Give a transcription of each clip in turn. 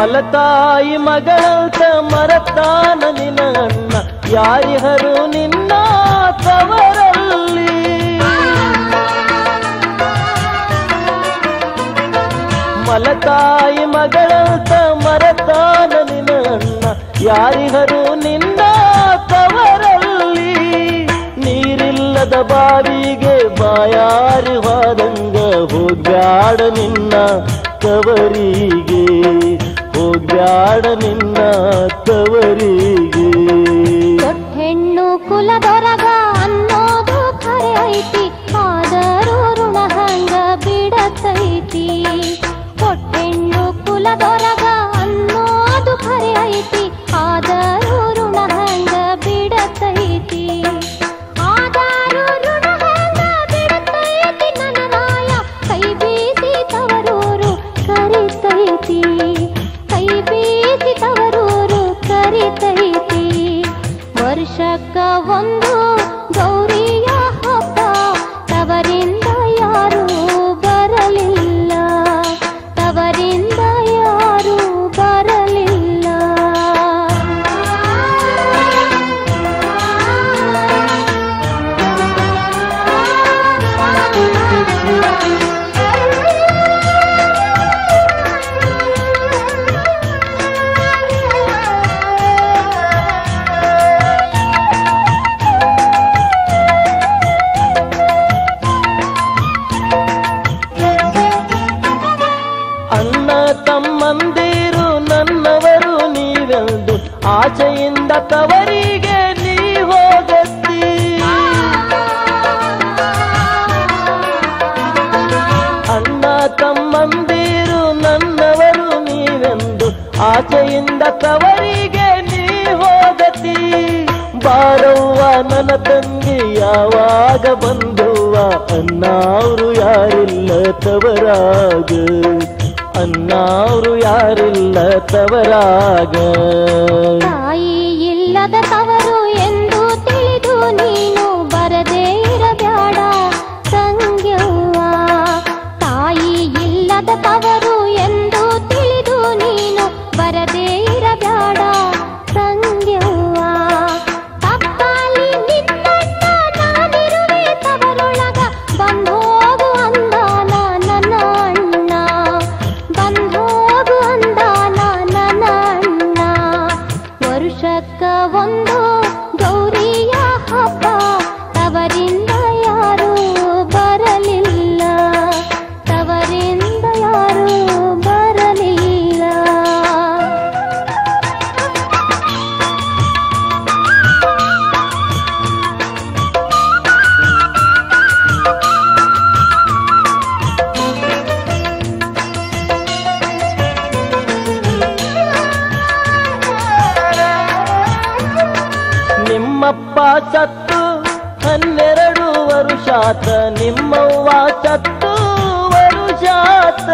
ಮಲತಾಯಿ ಮಗಳಂತ ಮರತಾನ ನಿನ್ನ ಅಣ್ಣ ಯಾರಿಹರು ನಿನ್ನ ತವರಲ್ಲಿ ಮಲತಾಯಿ ಮಗಳಂತ ಮರತಾನ ನಿನ್ನ ಅಣ್ಣ ಯಾರಿಹರು ನಿನ್ನ ತವರಲ್ಲಿ ನೀರಿಲ್ಲದ ಬಾವಿಗೆ ಬಾಯಾರಿ ಹೋದಂಗ ಹೋಗ್ಯಾಡ ನಿನ್ನ ತವರಿಗೆ ಹೋಗ್ಯಾಡ ನಿನ್ನ ತವರಿಗೆ ಹೆಣ್ಣು ಕುಲದೊರಗ ಅನ್ನೋದು ಖರೆ ಐತಿ ಆದರೂ ಋಣ ಹಂಗ ಬಿಡತೈತಿ ಕೊಟ್ಟೆಣ್ಣು ಕುಲದೊರಗ ಅನ್ನೋದು ಖರೆ ಐತಿ ಆದರೂ ಋಣ ಹಂಗ ಬಿಡತೈತಿ ಆದರೂ ಋಣ ಹಂಗ ಬಿಡತೈತಿ ನನ್ನ ರಾಯ ಕೈ ಬೀಸಿ ತವರೂರು ಕರಿತೈತಿ ಕೈ ಬೀಸಿ ತವರೂರು ಕರಿತೈತಿ ವರ್ಷಕ್ಕ ಒಂದು ಗೌರಿಯ ಹಬ್ಬ ತವರಿಂದ ಯಾರೂ ಬರಲಿಲ್ಲ ತವರಿಂದ ಯಾರೂ ಬರಲಿಲ್ಲ ಅಣ್ಣ ತಮ್ಮಂದಿರು ನನ್ನವರು ನೀವೆಂದು ಆಚೆಯಿಂದ ತವರಿಗೆ ನೀ ಹೋಗತ್ತಿ ಅಣ್ಣ ತಮ್ಮಂದಿರು ನನ್ನವರು ನೀವೆಂದು ಆಚೆಯಿಂದ ತವರಿಗೆ ನೀ ಹೋಗತಿ ಬಾರವ್ವ ನನ್ನ ತಂಗಿ ಯಾವಾಗ ಬಂದವ್ವ ಅನ್ನಾವ್ರು ಯಾರಿಲ್ಲ ತವರಾಗ ಅನ್ನಾವ್ರು ಯಾರಿಲ್ಲ ತವರಾಗ ತಾಯಿ ಇಲ್ಲದ ತವರು ಎಂದು ತಿಳಿದು ನೀನು ಬರದೇ ಇರಬ್ಯಾಡ ತಂಗ್ಯವ್ವ ತಾಯಿ ಇಲ್ಲದ ತವರು ಎಂದು ತಿಳಿದು ನೀನು ಬರದೇ ಇರಬ್ಯಾಡ ತಂಗ್ಯವ್ವ ತಪ್ಪಾಲಿ ನಿನ್ನಣ್ಣ ನಾನಿರುವೆ ತವರೊಳಗ ಬಂದೋಗು ಅಂದಾನ ನನ್ನ ಅಣ್ಣ ಬಂದೋಗು ಅಂದಾನ ನನ್ನ ಅಣ್ಣ ವರುಷಕ್ಕ ಒಂದು ಗೌರಿಯ ಹಬ್ಬ ತವರಿಂದ ಯಾರೂ ಬರಲಿಲ್ಲ ತವರಿಂದ ಯಾರೂ ಬರಲಿಲ್ಲ ನಿಮ್ಮಪ್ಪ ಸತ್ತು ಹನ್ನೆರಡು ವರುಷಾತ ನಿಮ್ಮವ್ವ ಸತ್ತು ವರುಷಾತ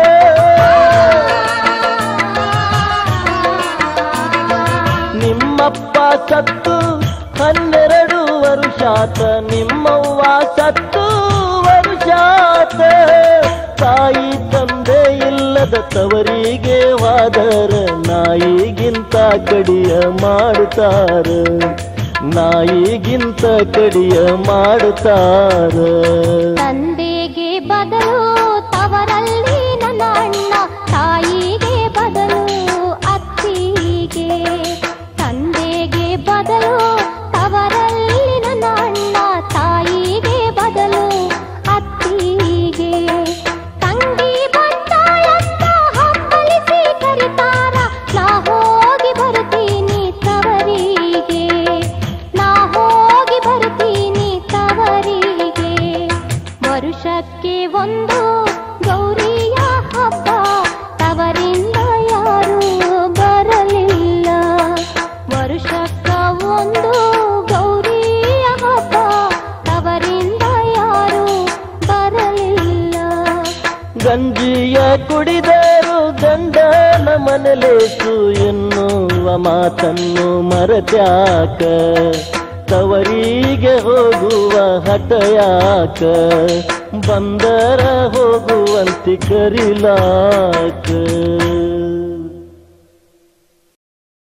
ನಿಮ್ಮಪ್ಪ ಸತ್ತು ಹನ್ನೆರಡು ವರುಷಾತ ನಿಮ್ಮವ್ವ ಸತ್ತು ವರುಷಾತ ತಾಯಿ ತಂದೆ ಇಲ್ಲದ ತವರಿಗೆ ವಾದರ ನಾಯಿಗಿಂತ ಕಡಿಯ ಮಾಡುತ್ತಾರ ನಾಯಿಗಿಂತ ಕಡಿಯ ಮಾಡುತ್ತಾರ ತಂದೆಗೆ ಬದಲು ತವರಲ್ಲಿ ನನ್ನ ಅಣ್ಣ ತಾಯಿಗೆ ಬದಲು ಅತ್ತಿಗೆ ತಂದೆಗೆ ಬದಲು ತವರಲ್ಲಿ ನನ್ನ ಅಣ್ಣ ತಾಯಿಗೆ ಬದಲು ಅತ್ತಿಗೆ ತಂಗಿ ಬಂದಾಳಂತ ಹಬ್ಬಲಿಸಿ ಕರಿತಾರ ನಾ ಹೋಗಿ ಬರ್ತೀನಿ ತವರಿಗೆ ನಾ ಹೋಗಿ ಬರ್ತೀನಿ ತವರಿಗೆ ವರುಷಕ್ಕೆ ಒಂದು ಗೌರಿಯ ಹಬ್ಬ ತವರಿಂದ ಯಾರೂ ಬರಲಿಲ್ಲ ವರುಷಕ್ಕ ಒಂದು ಗೌರಿಯ ಹಬ್ಬ ತವರಿಂದ ಯಾರೂ ಬರಲಿಲ್ಲ ಗಂಜಿಯ ಕುಡಿದರು ಗಂಡನ ಮನಲೇಸು ಎನ್ನುವ ಮಾತನ್ನು ಮರತ್ಯಾಕ ತವರಿಗೆ ಹೋಗುವ ಹಠಯಾಕ ಬಂದರ ಹೋಗುವಂತೆ ಕರಿಲಾಕ